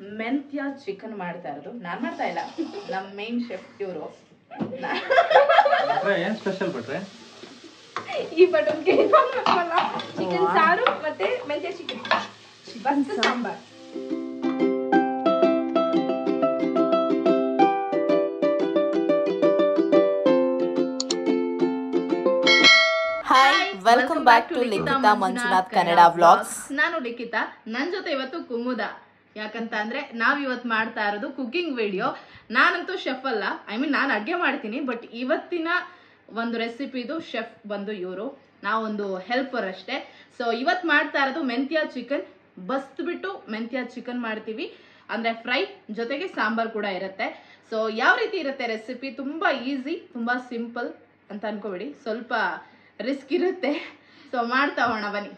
ಮೆಂತ್ಯ ಚಿಕನ್ ಮಾಡ್ತಾ ಇರೋದು ನಾನ್ ಮಾಡ್ತಾ ಇಲ್ಲ ನಮ್ಮ ಮೇನ್ ಶೆಫ್ ಇವರು ಭಟ್ರೆ ಏನ್ ಸ್ಪೆಷಲ್ ಭಟ್ರೆ ಈ ಬಟನ್ಗೆ ಚಿಕನ್ ಸಾರು ಮತ್ತೆ ಮೆಂತ್ಯ ಚಿಕನ್ ಬಸ್ ಸಾಂಬಾರ್ hi welcome back to Likhita Manjunath Kannada vlogs ನಾನು ಲಿಖಿತಾ ನನ್ ಜೊತೆ ಇವತ್ತು ಕುಮುದ ಯಾಕಂತ ಅಂದ್ರೆ ನಾವ್ ಇವತ್ ಮಾಡ್ತಾ ಇರೋದು ಕುಕಿಂಗ್ ವಿಡಿಯೋ ನಾನಂತೂ ಶೆಫ್ ಅಲ್ಲ ಐ ಮೀನ್ ನಾನು ಅಡ್ಗೆ ಮಾಡ್ತೀನಿ ಬಟ್ ಇವತ್ತಿನ ಒಂದು ರೆಸಿಪಿದು ಶೆಫ್ ಬಂದು ಇವರು ನಾವೊಂದು ಹೆಲ್ಪರ್ ಅಷ್ಟೇ ಸೊ ಇವತ್ ಮಾಡ್ತಾ ಇರೋದು ಮೆಂತ್ಯ ಚಿಕನ್ ಬಸ್ಬಿಟ್ಟು ಮೆಂತ್ಯ ಚಿಕನ್ ಮಾಡ್ತೀವಿ ಅಂದ್ರೆ ಫ್ರೈ ಜೊತೆಗೆ ಸಾಂಬಾರ್ ಕೂಡ ಇರುತ್ತೆ ಸೊ ಯಾವ ರೀತಿ ಇರುತ್ತೆ ರೆಸಿಪಿ ತುಂಬಾ ಈಸಿ ತುಂಬಾ ಸಿಂಪಲ್ ಅಂತ ಅನ್ಕೋಬೇಡಿ ಸ್ವಲ್ಪ ರಿಸ್ಕ್ ಇರುತ್ತೆ ಸೊ ಮಾಡ್ತಾ ಹೋಣ ಬನ್ನಿ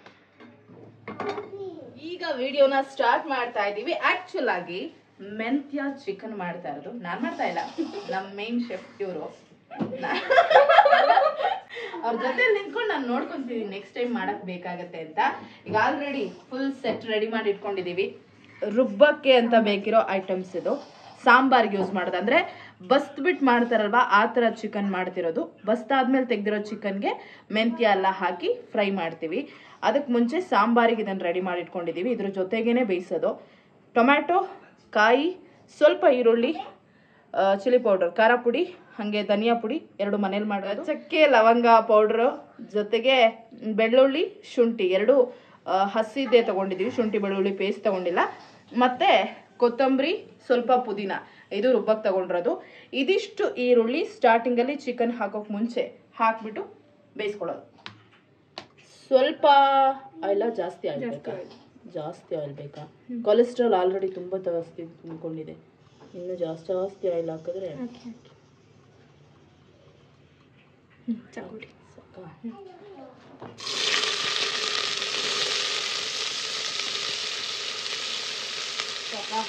ಈಗ ವಿಡಿಯೋನ ಸ್ಟಾರ್ಟ್ ಮಾಡ್ತಾ ಇದ್ದೀವಿ ಆಕ್ಚುಲ್ ಆಗಿ ಮೆಂತ್ಯ ಚಿಕನ್ ಮಾಡ್ತಾ ಇರೋದು ನಾನ್ ಮಾಡ್ತಾ ಇಲ್ಲ ನಮ್ಮ ಮೇನ್ ಶೆಫ್ ಇವರು ಅವ್ರ ಜೊತೆ ನಿಂತ್ಕೊಂಡು ನಾನು ನೋಡ್ಕೊಂತೀನಿ ನೆಕ್ಸ್ಟ್ ಟೈಮ್ ಮಾಡಕ್ ಬೇಕಾಗತ್ತೆ ಅಂತ ಈಗ ಆಲ್ರೆಡಿ ಫುಲ್ ಸೆಟ್ ರೆಡಿ ಮಾಡಿ ಇಟ್ಕೊಂಡಿದೀವಿ ರುಬ್ಬಕ್ಕೆ ಅಂತ ಬೇಕಿರೋ ಐಟಮ್ಸ್ ಇದು ಸಾಂಬಾರ್ಗೆ ಯೂಸ್ ಮಾಡೋದು ಅಂದ್ರೆ ಬಸ್ಬಿಟ್ಟು ಮಾಡ್ತಾರಲ್ವಾ ಆ ಥರ ಚಿಕನ್ ಮಾಡ್ತಿರೋದು ಬಸ್ತಾದ್ಮೇಲೆ ತೆಗ್ದಿರೋ ಚಿಕನ್ಗೆ ಮೆಂತ್ಯ ಎಲ್ಲ ಹಾಕಿ ಫ್ರೈ ಮಾಡ್ತೀವಿ ಅದಕ್ಕೆ ಮುಂಚೆ ಸಾಂಬಾರಿಗೆ ಇದನ್ನು ರೆಡಿ ಮಾಡಿ ಇಟ್ಕೊಂಡಿದ್ದೀವಿ ಇದ್ರ ಜೊತೆಗೇನೆ ಬೇಯಿಸೋದು ಟೊಮ್ಯಾಟೊ ಕಾಯಿ ಸ್ವಲ್ಪ ಈರುಳ್ಳಿ ಚಿಲ್ಲಿ ಪೌಡರ್ ಖಾರ ಪುಡಿ ಹಾಗೆ ಧನಿಯಾ ಪುಡಿ ಎರಡು ಮನೇಲಿ ಮಾಡೋದು ಚಕ್ಕೆ ಲವಂಗ ಪೌಡ್ರು ಜೊತೆಗೆ ಬೆಳ್ಳುಳ್ಳಿ ಶುಂಠಿ ಎರಡು ಆ, ಹಸಿದೇ ತಗೊಂಡಿದ್ದೀವಿ ಶುಂಠಿ ಬೆಳ್ಳುಳ್ಳಿ ಪೇಸ್ಟ್ ತಗೊಂಡಿಲ್ಲ ಮತ್ತೆ ಕೊತ್ತಂಬರಿ ಸ್ವಲ್ಪ ಪುದೀನ ಇದು ರುಬ್ಬಕ್ಕೆ ತಗೊಂಡಿರೋದು ಇದಿಷ್ಟು ಈರುಳ್ಳಿ ಸ್ಟಾರ್ಟಿಂಗಲ್ಲಿ ಚಿಕನ್ ಹಾಕೋಕ್ ಮುಂಚೆ ಹಾಕ್ಬಿಟ್ಟು ಬೇಯಿಸ್ಕೊಳ್ಳೋದು ಸ್ವಲ್ಪ ಆಯಿಲ ಜಾಸ್ತಿ ಆಯಿಲ್ ಬೇಕಾ ಜಾಸ್ತಿ ಆಯಿಲ್ ಬೇಕಾ ಕೊಲೆಸ್ಟ್ರಾಲ್ ಆಲ್ರೆಡಿ ತುಂಬ ಜಾಸ್ತಿ ತುಂಬಿಕೊಂಡಿದೆ ಇನ್ನು ಜಾಸ್ತಿ ಜಾಸ್ತಿ ಆಯಿಲ್ ಹಾಕಿದ್ರೆ ಚಕೋಡಿ ಸಾಕಾ? ಸಾಕಾ?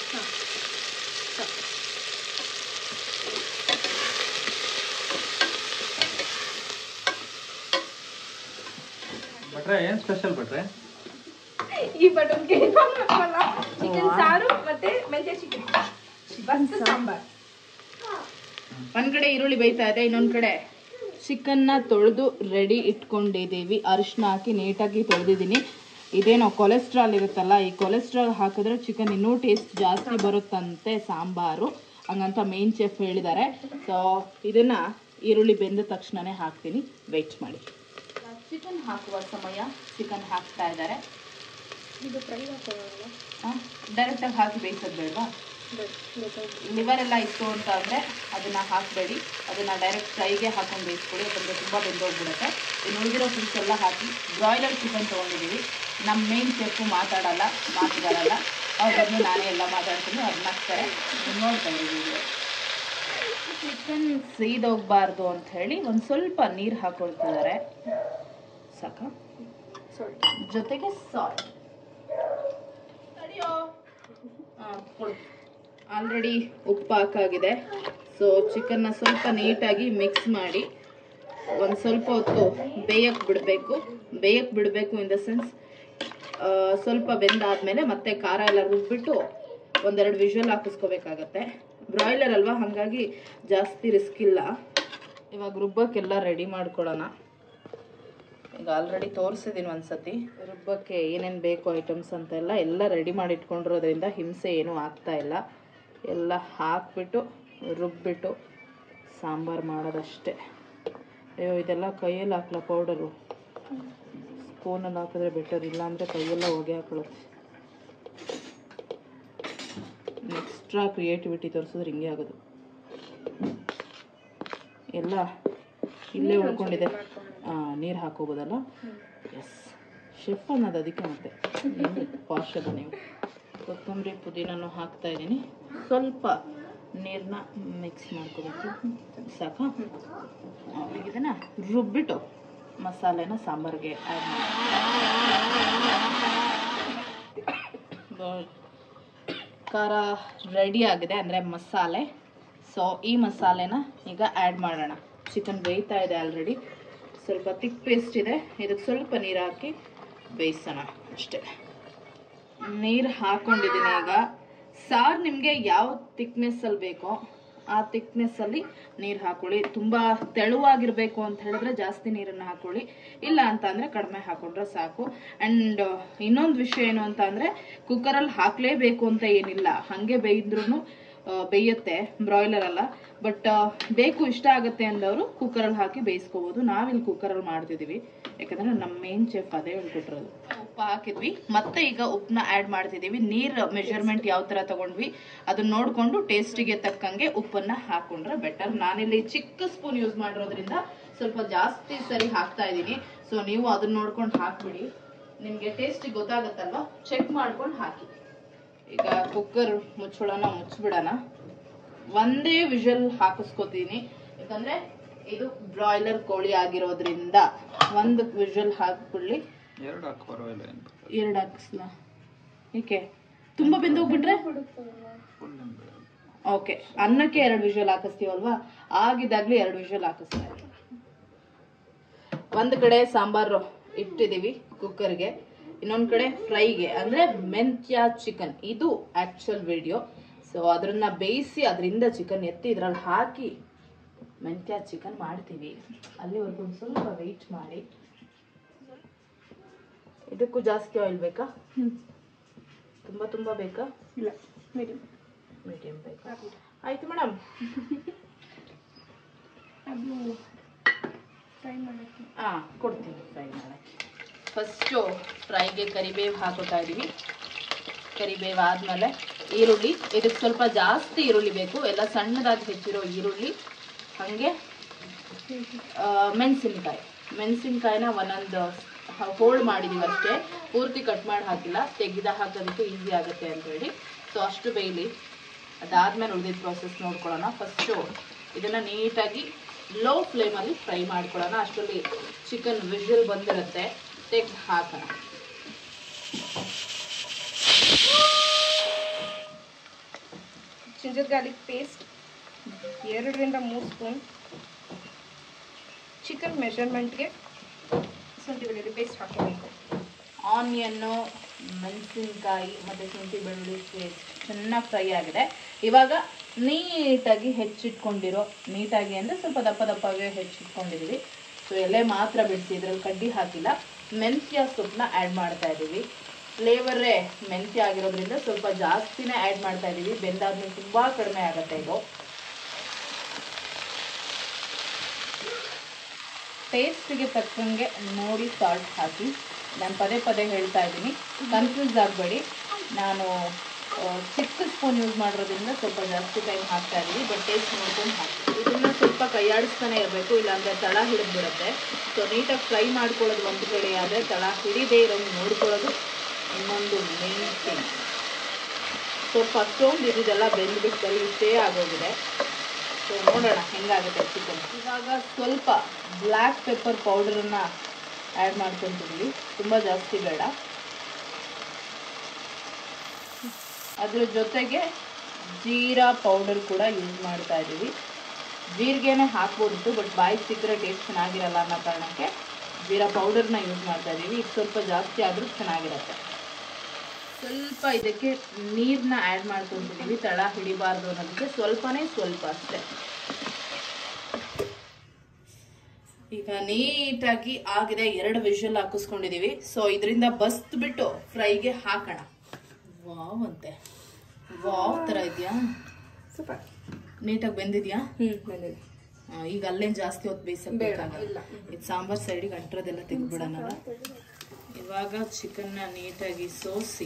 ಭಟ್ರೆ ಏನ್ ಸ್ಪೆಷಲ್ ಭಟ್ರೆ ಈ ಬಟನ್ಗೆ ಚಿಕನ್ ಸಾರು ಮತ್ತೆ ಮೆಂತ್ಯ ಚಿಕನ್ ಬಸ್ ಸಾಂಬಾರ್ ಒಂದ್ ಕಡೆ ಈರುಳ್ಳಿ ಬೇಯ್ತಾ ಇದೆ ಇನ್ನೊಂದ್ ಕಡೆ ಚಿಕನ್ನ ತೊಳೆದು ರೆಡಿ ಇಟ್ಕೊಂಡಿದ್ದೀವಿ ಅರಿಶಿನ ಹಾಕಿ ನೀಟಾಗಿ ತೊಳೆದಿದ್ದೀನಿ ಇದೇನೋ ಕೊಲೆಸ್ಟ್ರಾಲ್ ಇರುತ್ತಲ್ಲ ಈ ಕೊಲೆಸ್ಟ್ರಾಲ್ ಹಾಕಿದ್ರೆ ಚಿಕನ್ ಇನ್ನೂ ಟೇಸ್ಟ್ ಜಾಸ್ತಿ ಬರುತ್ತಂತೆ ಸಾಂಬಾರು ಹಂಗಂತ ಮೇನ್ ಚೆಫ್ ಹೇಳಿದ್ದಾರೆ ಸೊ ಇದನ್ನ ಈರುಳ್ಳಿ ಬೆಂದ ತಕ್ಷಣನೇ ಹಾಕ್ತೀನಿ ವೆಯ್ಟ್ ಮಾಡಿ ಚಿಕನ್ ಹಾಕುವ ಸಮಯ ಚಿಕನ್ ಹಾಕ್ತಾ ಇದ್ದಾರೆ ಇದು ಫ್ರೈ ಹಾಕೋಣ ಡೈರೆಕ್ಟಾಗಿ ಹಾಕಿ ಬೇಯಿಸೋದು ಬೇಡವಾ ಲಿವರ್ ಎಲ್ಲ ಇತ್ತು ಅಂತ ಅಂದರೆ ಅದನ್ನ ಹಾಕಬೇಡಿ ಅದನ್ನ ಡೈರೆಕ್ಟ್ ಫ್ರೈಗೆ ಹಾಕೊಂಡು ಬೇಯಿಸ್ಕೊಳ್ಳಿ ಯಾಕಂದರೆ ತುಂಬ ಬೆಂದೋಗ್ಬಿಡುತ್ತೆ ಇನ್ನು ಉಳಿದಿರೋ ಪೀಸ್ ಎಲ್ಲ ಹಾಕಿ ಬ್ರಾಯ್ಲರ್ ಚಿಕನ್ ತೊಗೊಂಡಿದ್ದೀವಿ ನಮ್ಮ ಮೇನ್ ಚೆಫು ಮಾತಾಡಲ್ಲ ಮಾತುಗಾರಲ್ಲ ಅವ್ರ ಬಗ್ಗೆ ನಾನೇ ಎಲ್ಲ ಮಾತಾಡ್ತೀನಿ ಅದನ್ನ ಹಾಕ್ತಾರೆ ನೋಡ್ತಾ ಇದ್ದೀವಿ ಚಿಕನ್ ಸೀದೋಗ್ಬಾರ್ದು ಅಂತ ಹೇಳಿ ಒಂದು ಸ್ವಲ್ಪ ನೀರು ಹಾಕೊಳ್ತಿದ್ದಾರೆ ಸಾಕ ಸಾಲ್ಟ್ ಜೊತೆಗೆ ಸಾಲ್ಟ್ ಆಲ್ರೆಡಿ ಉಪ್ಪು ಹಾಕಾಗಿದೆ ಸೊ ಚಿಕನ್ನ ಸ್ವಲ್ಪ ನೀಟಾಗಿ ಮಿಕ್ಸ್ ಮಾಡಿ ಒಂದು ಸ್ವಲ್ಪ ಹೊತ್ತು ಬೇಯಕ್ಕೆ ಬಿಡಬೇಕು ಬೇಯಕ್ಕೆ ಬಿಡಬೇಕು ಇನ್ ದ ಸೆನ್ಸ್ ಸ್ವಲ್ಪ ಬೆಂದಾದ್ಮೇಲೆ ಮತ್ತೆ ಖಾರ ಎಲ್ಲ ರುಬ್ಬಿಟ್ಟು ಒಂದೆರಡು ವಿಜುವಲ್ ಹಾಕಿಸ್ಕೋಬೇಕಾಗತ್ತೆ ಬ್ರಾಯ್ಲರ್ ಅಲ್ವಾ ಹಾಗಾಗಿ ಜಾಸ್ತಿ ರಿಸ್ಕ್ ಇಲ್ಲ ಇವಾಗ ರುಬ್ಬಕ್ಕೆಲ್ಲ ರೆಡಿ ಮಾಡ್ಕೊಳ್ಳೋಣ ಈಗ ಆಲ್ರೆಡಿ ತೋರಿಸಿದ್ದೀನಿ ಒಂದ್ಸತಿ ರುಬ್ಬಕ್ಕೆ ಏನೇನು ಬೇಕು ಐಟಮ್ಸ್ ಅಂತೆಲ್ಲ ಎಲ್ಲ ರೆಡಿ ಮಾಡಿ ಇಟ್ಕೊಂಡಿರೋದ್ರಿಂದ ಹಿಂಸೆ ಏನೂ ಆಗ್ತಾ ಇಲ್ಲ ಎಲ್ಲ ಹಾಕ್ಬಿಟ್ಟು ರುಬ್ಬಿಟ್ಟು ಸಾಂಬಾರು ಮಾಡೋದಷ್ಟೇ ಅಯ್ಯೋ ಇದೆಲ್ಲ ಕೈಯಲ್ಲಿ ಹಾಕ್ಲ ಪೌಡರು ಸ್ಪೂನಲ್ಲಿ ಹಾಕಿದ್ರೆ ಬೆಟರ್ ಇಲ್ಲ ಅಂದರೆ ಕೈಯೆಲ್ಲ ಹೊಗೆ ಹಾಕೊಳ್ಳುತ್ತೆ ಎಕ್ಸ್ಟ್ರಾ ಕ್ರಿಯೇಟಿವಿಟಿ ತೋರಿಸಿದ್ರೆ ಹಿಂಗೆ ಆಗೋದು ಎಲ್ಲ ಇಲ್ಲೇ ಉಳ್ಕೊಂಡಿದೆ ನೀರು ಹಾಕೋಬೋದಲ್ಲ ಎಸ್ ಶೆಫ್ ಅನ್ನೋದು ಅದಕ್ಕೆ ಮತ್ತೆ ಪಾಶ್ ಅದ ನೀವು ಕೊತ್ತಂಬರಿ ಪುದೀನೂ ಹಾಕ್ತಾ ಇದ್ದೀನಿ ಸ್ವಲ್ಪ ನೀರನ್ನ ಮಿಕ್ಸ್ ಮಾಡ್ಕೋಬೇಕು ಸಾಕಾ ಆ, ಈಗ ಇದನ್ನ ರುಬ್ಬಿಟ್ಟು ಮಸಾಲೆನ ಸಾಂಬಾರಿಗೆ ಆ್ಯಡ್ ಮಾಡಿ ಖಾರ ರೆಡಿ ಆಗಿದೆ ಅಂದರೆ ಮಸಾಲೆ ಸೊ ಈ ಮಸಾಲೆನ ಈಗ ಆ್ಯಡ್ ಮಾಡೋಣ ಚಿಕನ್ ಬೇಯ್ತಾ ಇದೆ ಆಲ್ರೆಡಿ ಸ್ವಲ್ಪ ತಿಕ್ ಪೇಸ್ಟ್ ಇದೆ ಇದಕ್ಕೆ ಸ್ವಲ್ಪ ನೀರು ಹಾಕಿ ಬೇಯಿಸೋಣ ಅಷ್ಟೇ ನೀರು ಹಾಕೊಂಡಿದ್ದೀನಿ ಈಗ ಸಾರು ನಿಮಗೆ ಯಾವ thickness-ಅಲ್ಲಿ ಬೇಕೋ ಆ thickness-ಅಲ್ಲಿ ನೀರು ಹಾಕೊಳ್ಳಿ ತುಂಬ ತೆಳುವಾಗಿರಬೇಕು ಅಂತ ಹೇಳಿದ್ರೆ ಜಾಸ್ತಿ ನೀರನ್ನು ಹಾಕೊಳ್ಳಿ ಇಲ್ಲ ಅಂತ ಅಂದರೆ ಕಡಿಮೆ ಹಾಕೊಂಡ್ರೆ ಸಾಕು ಆ್ಯಂಡ್ ಇನ್ನೊಂದು ವಿಷಯ ಏನು ಅಂತ ಅಂದರೆ ಕುಕ್ಕರಲ್ಲಿ ಹಾಕಲೇಬೇಕು ಅಂತ ಏನಿಲ್ಲ ಹಾಗೆ ಬೇಯಿದ್ರೂ ಬೇಯುತ್ತೆ ಬ್ರಾಯ್ಲರ್ ಅಲ್ಲ ಬಟ್ ಬೇಕು ಇಷ್ಟ ಆಗುತ್ತೆ ಅಂದವರು ಕುಕ್ಕರಲ್ಲಿ ಹಾಕಿ ಬೇಯಿಸ್ಕೋಬೋದು ನಾವಿಲ್ಲಿ ಕುಕ್ಕರಲ್ಲಿ ಮಾಡ್ತಿದ್ದೀವಿ ಯಾಕಂದ್ರೆ ನಮ್ಮ ಮೇನ್ ಚೆಫ್ ಅದೇ ಹೇಳ್ಕೊಟ್ಟಿರೋದು ಉಪ್ಪು ಹಾಕಿದ್ವಿ ಮತ್ತೆ ಈಗ ಉಪ್ಪನ್ನ ಆ್ಯಡ್ ಮಾಡ್ತಿದ್ದೀವಿ ನೀರು ಮೆಜರ್ಮೆಂಟ್ ಯಾವ ಥರ ತಗೊಂಡ್ವಿ ಅದನ್ನ ನೋಡಿಕೊಂಡು ಟೇಸ್ಟಿಗೆ ತಕ್ಕಂಗೆ ಉಪ್ಪನ್ನ ಹಾಕೊಂಡ್ರೆ ಬೆಟರ್ ನಾನಿಲ್ಲಿ ಚಿಕ್ಕ ಸ್ಪೂನ್ ಯೂಸ್ ಮಾಡಿರೋದ್ರಿಂದ ಸ್ವಲ್ಪ ಜಾಸ್ತಿ ಸರಿ ಹಾಕ್ತಾ ಇದ್ದೀನಿ ಸೊ ನೀವು ಅದನ್ನ ನೋಡ್ಕೊಂಡು ಹಾಕ್ಬಿಡಿ ನಿಮಗೆ ಟೇಸ್ಟ್ ಗೊತ್ತಾಗತ್ತಲ್ವಾ ಚೆಕ್ ಮಾಡ್ಕೊಂಡು ಹಾಕಿ ಈಗ ಕುಕ್ಕರ್ ಮುಚ್ಚೋಳನ ಮುಚ್ಚಿಬಿಡೋಣ ಒಂದೇ ವಿಷಲ್ ಹಾಕಿಸ್ಕೊತೀನಿ ಯಾಕಂದ್ರೆ ಇದು ಬ್ರಾಯ್ಲರ್ ಕೋಳಿ ಆಗಿರೋದ್ರಿಂದ ಒಂದು ವಿಷಲ್ ಹಾಕ್ಬಿಡ್ಲಿ ಎರಡು ಹಾಕಿ ಪರವಾಗಿಲ್ಲ ಏನು ಎರಡು ಹಾಕಿಸ್ಲಾ ಏಕೆ ತುಂಬ ಬೆಂದೋಗ್ಬಿಟ್ರೆ ಫುಲ್ ಏನು ಬೇಡ ಓಕೆ ಅನ್ನಕ್ಕೆ ಎರಡು ವಿಷಲ್ ಹಾಕಿಸ್ತೀವಲ್ವಾ ಆಗಿದಾಗ್ಲಿ ಎರಡು ವಿಷಲ್ ಹಾಕಿಸ್ತಾ ಇದ್ದೀನಿ. ಒಂದ್ ಕಡೆ ಸಾಂಬಾರು ಇಟ್ಟಿದೀವಿ ಕುಕ್ಕರ್ಗೆ ಇನ್ನೊಂದ್ ಕಡೆ ಫ್ರೈಗೆ ಅಂದ್ರೆ ಮೆಂತ್ಯ ಚಿಕನ್ ಇದು ಆಕ್ಚುಯಲ್ ವಿಡಿಯೋ ಸೊ ಅದನ್ನ ಬೇಯಿಸಿ ಅದರಿಂದ ಚಿಕನ್ ಎತ್ತಿ ಇದ್ರಲ್ಲಿ ಹಾಕಿ ಮೆಂತ್ಯ ಚಿಕನ್ ಮಾಡ್ತೀವಿ ಅಲ್ಲಿವರೆಗೂ ಒಂದ್ ಸ್ವಲ್ಪ ವೆಯ್ಟ್ ಮಾಡಿ ಇದಕ್ಕೂ ಜಾಸ್ತಿ ಆಯಿಲ್ ಬೇಕಾ ತುಂಬಾ ತುಂಬಾ ಬೇಕಾ ಇಲ್ಲ ಮೀಡಿಯಂ ಮೀಡಿಯಂ ಬೇಕಾ ಆಯ್ತು ಮೇಡಮ್ ಅದು ಫ್ರೈ ಮಾಡೋಕ್ಕೆ ಹಾ ಕೊಡ್ತೀನಿ ಫ್ರೈ ಮಾಡಕ್ಕೆ ಫಸ್ಟು ಫ್ರೈಗೆ ಕರಿಬೇವು ಹಾಕೋತಾ ಇದೀವಿ ಕರಿಬೇವು ಆದಮೇಲೆ ಈರುಳ್ಳಿ ಇದಕ್ಕೆ ಸ್ವಲ್ಪ ಜಾಸ್ತಿ ಈರುಳ್ಳಿ ಬೇಕು ಎಲ್ಲ ಸಣ್ಣದಾಗಿ ಹೆಚ್ಚಿರೋ ಈರುಳ್ಳಿ ಹಾಗೆ ಆ, ಮೆಣಸಿನ್ಕಾಯಿ ಮೆಣಸಿನ್ಕಾಯಿನ ಒಂದೊಂದು ಹೋಲ್ಡ್ ಮಾಡಿದೀವಿ ಅಷ್ಟೇ ಪೂರ್ತಿ ಕಟ್ ಮಾಡಿ ಹಾಕಿಲ್ಲ ತೆಗೆದ ಹಾಕೋದಕ್ಕೆ ಈಸಿ ಆಗುತ್ತೆ ಅಂತ ಹೇಳಿ ಸೊ ಅಷ್ಟು ಬೇಯಲಿ ಅದಾದ್ಮೇಲೆ ಉಳಿದಿದ್ದ ಪ್ರಾಸೆಸ್ ನೋಡ್ಕೊಳ್ಳೋಣ ಫಸ್ಟು ಇದನ್ನ ನೀಟಾಗಿ ಲೋ ಫ್ಲೇಮಲ್ಲಿ ಫ್ರೈ ಮಾಡ್ಕೊಳ್ಳೋಣ ಅಷ್ಟರಲ್ಲಿ ಚಿಕನ್ ವಿಷಲ್ ಬಂದಿರುತ್ತೆ ತೆಗ್ದು ಹಾಕೋಣ ಜಿಂಜರ್ ಗಾರ್ಲಿಕ್ ಪೇಸ್ಟ್ ಎರಡರಿಂದ ಮೂರು ಸ್ಪೂನ್ ಚಿಕನ್ ಮೆಷರ್ಮೆಂಟ್ಗೆ ಶುಂಠಿ ಬೆಳ್ಳುಳ್ಳಿ ಪೇಸ್ಟ್ ಹಾಕೋಬೇಕು ಆನಿಯನ್ನು ಮೆಣಸಿನ್ಕಾಯಿ ಮತ್ತು ಶುಂಠಿ ಬೆಳ್ಳುಳ್ಳಿ ಪೇಸ್ಟ್ ಚೆನ್ನಾಗಿ ಫ್ರೈ ಆಗಿದೆ ಇವಾಗ ನೀಟಾಗಿ ಹೆಚ್ಚಿಟ್ಕೊಂಡಿರೋ ನೀಟಾಗಿ ಅಂದರೆ ಸ್ವಲ್ಪ ದಪ್ಪ ದಪ್ಪಗೆ ಹೆಚ್ಚಿಟ್ಕೊಂಡಿದ್ದೀವಿ ಸೊ ಎಲೆ ಮಾತ್ರ ಬಿಡಿಸಿ ಇದ್ರಲ್ಲಿ ಕಡ್ಡಿ ಹಾಕಿಲ್ಲ ಮೆಂತ್ಯ ಸೊಪ್ಪನ್ನ ಆ್ಯಡ್ ಮಾಡ್ತಾ ಇದ್ದೀವಿ ಫ್ಲೇವರೇ ಮೆಂತ್ಯ ಆಗಿರೋದ್ರಿಂದ ಸ್ವಲ್ಪ ಜಾಸ್ತಿನೇ ಆ್ಯಡ್ ಮಾಡ್ತಾ ಇದ್ದೀವಿ ಬೆಂದಾದ್ಮೇಲೆ ತುಂಬ ಕಡಿಮೆ ಆಗುತ್ತೆ ಇದು ಟೇಸ್ಟಿಗೆ ತಕ್ಕಂಗೆ ನೋಡಿ ಸಾಲ್ಟ್ ಹಾಕಿ ನಾನು ಪದೇ ಪದೇ ಹೇಳ್ತಾ ಇದ್ದೀನಿ ಕನ್ಫ್ಯೂಸ್ ಆಗಬೇಡಿ ನಾನು ಆ, ಚಿಕ್ಕ ಸ್ಪೂನ್ ಯೂಸ್ ಮಾಡಿರೋದ್ರಿಂದ ಸ್ವಲ್ಪ ಜಾಸ್ತಿ ಟೈಮ್ ಹಾಕ್ತಾ ಇದ್ದೀವಿ ಬಟ್ ಟೇಸ್ಟ್ ನೋಡ್ಕೊಂಡು ಹಾಕಿ ಇದನ್ನ ಸ್ವಲ್ಪ ಕೈಯಾಡಿಸ್ತಾನೆ ಇರಬೇಕು ಇಲ್ಲಾಂದರೆ ತಳ ಹಿಡಿದ್ಬಿಡುತ್ತೆ ಸೊ ನೀಟಾಗಿ ಫ್ರೈ ಮಾಡ್ಕೊಳ್ಳೋದು ಒಂದು ಕಡೆ ಆದರೆ ತಳ ಹಿಡಿದೇ ಇರೋಂಗೆ ನೋಡ್ಕೊಳ್ಳೋದು ಇನ್ನೊಂದು ಮೇನ್ ಥಿಂಗ್ ಸ್ವಲ್ಪ ಅಷ್ಟೊಂದು ಇದೆಲ್ಲ ಬೆಂದ್ಬಿಟ್ಟು ಬರೀ ಇಷ್ಟೇ ಆಗೋಗಿದೆ ಸೊ ನೋಡೋಣ ಹೆಂಗಾಗುತ್ತೆ ಚಿಕನ್ ಇವಾಗ ಸ್ವಲ್ಪ ಬ್ಲ್ಯಾಕ್ ಪೆಪ್ಪರ್ ಪೌಡರನ್ನ ಆ್ಯಡ್ ಮಾಡ್ಕೊತಿದ್ವಿ ತುಂಬ ಜಾಸ್ತಿ ಬೇಡ ಅದ್ರ ಜೊತೆಗೆ ಜೀರಾ ಪೌಡರ್ ಕೂಡ ಯೂಸ್ ಮಾಡ್ತಾ ಇದ್ದೀವಿ ಜೀರಿಗೆನೇ ಹಾಕ್ಬೋದಿತ್ತು ಬಟ್ ಬಾಯಿಗೆ ಸಿಕ್ಕರೆ ಟೇಸ್ಟ್ ಚೆನ್ನಾಗಿರಲ್ಲ ಅನ್ನೋ ಕಾರಣಕ್ಕೆ ಜೀರಾ ಪೌಡರ್ನ ಯೂಸ್ ಮಾಡ್ತಾ ಇದ್ದೀವಿ ಇದು ಸ್ವಲ್ಪ ಜಾಸ್ತಿ ಆದರೂ ಚೆನ್ನಾಗಿರುತ್ತೆ ಸ್ವಲ್ಪ ಇದಕ್ಕೆ ನೀರನ್ನ ಆ್ಯಡ್ ಮಾಡ್ಕೊತಿದ್ದೀವಿ ತಳ ಹಿಡಿಬಾರ್ದು ಅನ್ನೋದಕ್ಕೆ ಸ್ವಲ್ಪನೇ ಸ್ವಲ್ಪ ಅಷ್ಟೇ ಈಗ ನೀಟಾಗಿ ಆಗಿದೆ ಎರಡು ವಿಷಲ್ ಹಾಕಿಸ್ಕೊಂಡಿದೀವಿ ಸೊ ಇದರಿಂದ ಬಸ್ತ್ ಬಿಟ್ಟು ಫ್ರೈಗೆ ಹಾಕೋಣ ವಾವ್ ಅಂತೆ ವಾವ್ ತರ ಇದೆಯಾ ಸೂಪರ್ ನೀಟಾಗಿ ಬೆಂದಿದ್ಯಾ ಹ್ಞೂ ಬಂದಿದೆ ಆ, ಈಗ ಅಲ್ಲೇನ್ ಜಾಸ್ತಿ ಹೊತ್ತು ಬೇಯಿಸಬೇಕಾಗಲ್ಲ ಇಲ್ಲ. ಇದು ಸಾಂಬಾರ್ ಸೈಡಿಗೆ ಅಂಟ್ರದೆಲ್ಲ ತೆಗ್ದ್ಬಿಡೋಣ ಇವಾಗ ಚಿಕನ್ನ ನೀಟಾಗಿ ಸೋಸಿ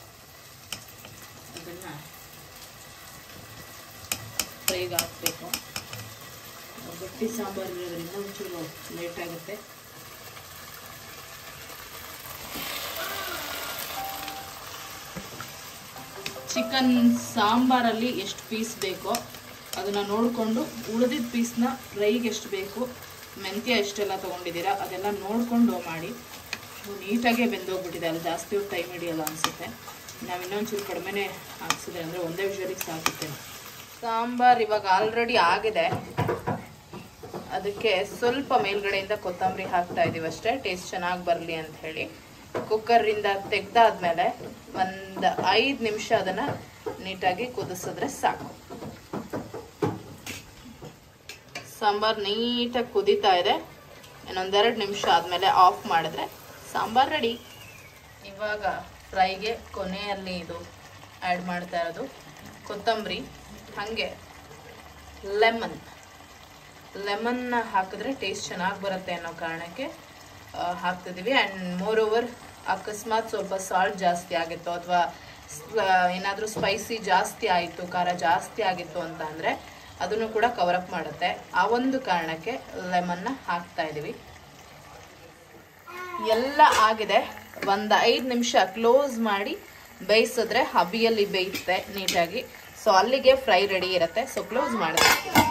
ಅದನ್ನ ಫ್ರೈಗೆ ಹಾಕ್ಬೇಕು ಗಟ್ಟಿ ಸಾಂಬಾರು ಇರೋದ್ರಿಂದ ಒಂಚೂರು ಲೇಟ್ ಆಗುತ್ತೆ ಚಿಕನ್ ಸಾಂಬಾರಲ್ಲಿ ಎಷ್ಟು ಪೀಸ್ ಬೇಕೋ ಅದನ್ನು ನೋಡಿಕೊಂಡು ಉಳಿದಿದ್ದ ಪೀಸ್ನ ಫ್ರೈಗೆ ಎಷ್ಟು ಬೇಕು ಮೆಂತ್ಯ ಎಷ್ಟೆಲ್ಲ ತೊಗೊಂಡಿದ್ದೀರಾ ಅದೆಲ್ಲ ನೋಡಿಕೊಂಡು ಮಾಡಿ ನೀಟಾಗೇ ಬೆಂದೋಗ್ಬಿಟ್ಟಿದೆ ಅಲ್ಲಿ ಜಾಸ್ತಿ ಹೊತ್ತು ಟೈಮ್ ಹಿಡಿಯಲ್ಲ ಅನಿಸುತ್ತೆ ನಾವು ಇನ್ನೊಂಚೂರು ಕಡಿಮೆನೇ ಹಾಕ್ಸಿದ್ರೆ ಅಂದರೆ ಒಂದೇ ವಿಷಯಕ್ಕೆ ಸಾಕುತ್ತೆ ಸಾಂಬಾರು ಇವಾಗ ಆಲ್ರೆಡಿ ಆಗಿದೆ ಅದಕ್ಕೆ ಸ್ವಲ್ಪ ಮೇಲ್ಗಡೆಯಿಂದ ಕೊತ್ತಂಬರಿ ಹಾಕ್ತಾ ಇದೀವಿ ಅಷ್ಟೇ ಟೇಸ್ಟ್ ಚೆನ್ನಾಗಿ ಬರಲಿ ಅಂತ ಹೇಳಿ ಕುಕ್ಕರಿಂದ ತೆಗ್ದಾದ್ಮೇಲೆ ಒಂದು ಐದು ನಿಮಿಷ ಅದನ್ನು ನೀಟಾಗಿ ಕುದಿಸಿದ್ರೆ ಸಾಕು ಸಾಂಬಾರ್ ನೀಟಾಗಿ ಕುದೀತಾ ಇದೆ ಇನ್ನೊಂದೆರಡು ನಿಮಿಷ ಆದಮೇಲೆ ಆಫ್ ಮಾಡಿದ್ರೆ ಸಾಂಬಾರ್ ರೆಡಿ ಇವಾಗ ಫ್ರೈಗೆ ಕೊನೆಯಲ್ಲಿ ಇದು ಆ್ಯಡ್ ಮಾಡ್ತಾ ಇರೋದು ಕೊತ್ತಂಬರಿ ಹಾಗೆ ಲೆಮನ್ ಲೆಮನ್ನ ಹಾಕಿದ್ರೆ ಟೇಸ್ಟ್ ಚೆನ್ನಾಗಿ ಬರುತ್ತೆ ಅನ್ನೋ ಕಾರಣಕ್ಕೆ ಆ, ಹಾಕ್ತಿದ್ದೀವಿ ಆ್ಯಂಡ್ ಮೋರ್ ಓವರ್ ಅಕಸ್ಮಾತ್ ಸ್ವಲ್ಪ ಸಾಲ್ಟ್ ಜಾಸ್ತಿ ಆಗಿತ್ತು ಅಥವಾ ಏನಾದರೂ ಸ್ಪೈಸಿ ಜಾಸ್ತಿ ಆಯಿತು ಖಾರ ಜಾಸ್ತಿ ಆಗಿತ್ತು ಅಂತ ಅಂದರೆ ಅದನ್ನು ಕೂಡ ಕವರ್ ಅಪ್ ಮಾಡುತ್ತೆ ಆ ಒಂದು ಕಾರಣಕ್ಕೆ ಲೆಮನ್ನ ಹಾಕ್ತಾ ಇದ್ದೀವಿ ಎಲ್ಲ ಆಗಿದೆ ಒಂದು ಐದು ನಿಮಿಷ ಕ್ಲೋಸ್ ಮಾಡಿ ಬೇಯಿಸಿದ್ರೆ ಹಬಿಯಲ್ಲಿ ಬೇಯುತ್ತೆ ನೀಟಾಗಿ ಸೊ ಅಲ್ಲಿಗೆ ಫ್ರೈ ರೆಡಿ ಇರುತ್ತೆ ಸೊ ಕ್ಲೋಸ್ ಮಾಡಿದೆ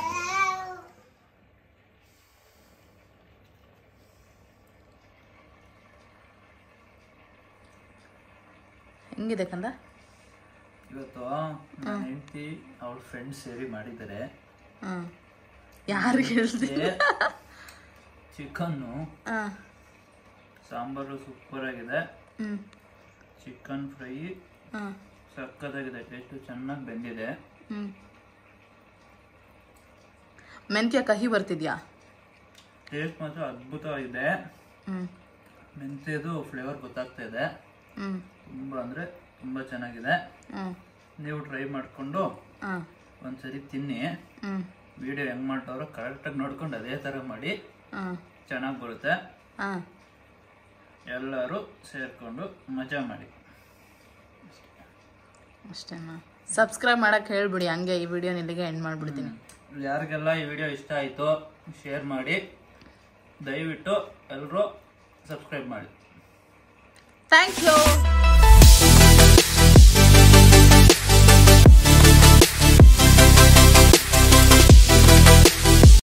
ಹೆಂಗಿದೆ ಕಂದ ಇವತ್ತು ನನ್ನ ಹೆಂಡತಿ ಅವಳ ಫ್ರೆಂಡ್ಸ್ ಸೇರಿ ಮಾಡಿದ್ದಾರೆ ಹ್ಮ್ ಯಾರು ಹೇಳ್ದೆ ಚಿಕನ್ನು ಹಾಂ ಸಾಂಬಾರು ಸೂಪರ್ ಆಗಿದೆ ಹ್ಮ್ ಚಿಕನ್ ಫ್ರೈ ಹಾಂ ಸಕ್ಕತ್ತಾಗಿದೆ ಟೇಸ್ಟು ಚೆನ್ನಾಗಿ ಬೆಂದಿದೆ ಹ್ಮ್ ಮೆಂತ್ಯ ಕಹಿ ಬರ್ತಿದ್ಯಾ ಟೇಸ್ಟ್ ಮಾತ್ರ ಅದ್ಭುತವಾಗಿದೆ ಹ್ಮ್ ಮೆಂತ್ಯದು ಫ್ಲೇವರ್ ಗೊತ್ತಾಗ್ತಾ ಇದೆ ಹ್ಮ್ ತುಂಬ ಅಂದರೆ ತುಂಬ ಚೆನ್ನಾಗಿದೆ ಹ್ಮ್ ನೀವು ಟ್ರೈ ಮಾಡಿಕೊಂಡು ಹಾಂ ಒಂದ್ಸರಿ ತಿನ್ನಿ ಹ್ಮ್ ವಿಡಿಯೋ ಹೆಂಗೆ ಮಾಡ್ತಾರೋ ಕರೆಕ್ಟಾಗಿ ನೋಡ್ಕೊಂಡು ಅದೇ ಥರ ಮಾಡಿ ಹಾಂ ಚೆನ್ನಾಗಿ ಬರುತ್ತೆ ಹಾಂ ಎಲ್ಲರೂ ಸೇರಿಕೊಂಡು ಮಜಾ ಮಾಡಿ ಅಷ್ಟೇನಾ ಸಬ್ಸ್ಕ್ರೈಬ್ ಮಾಡಕ್ಕೆ ಹೇಳ್ಬಿಡಿ ಹಂಗೆ ಈ ವಿಡಿಯೋನ ಇಲ್ಲಿಗೆ ಎಂಡ್ ಮಾಡಿಬಿಡ್ತೀನಿ ಯಾರಿಗೆಲ್ಲ ಈ ವಿಡಿಯೋ ಇಷ್ಟ ಆಯಿತು ಶೇರ್ ಮಾಡಿ ದಯವಿಟ್ಟು ಎಲ್ಲರೂ ಸಬ್ಸ್ಕ್ರೈಬ್ ಮಾಡಿ ಥ್ಯಾಂಕ್ ಯು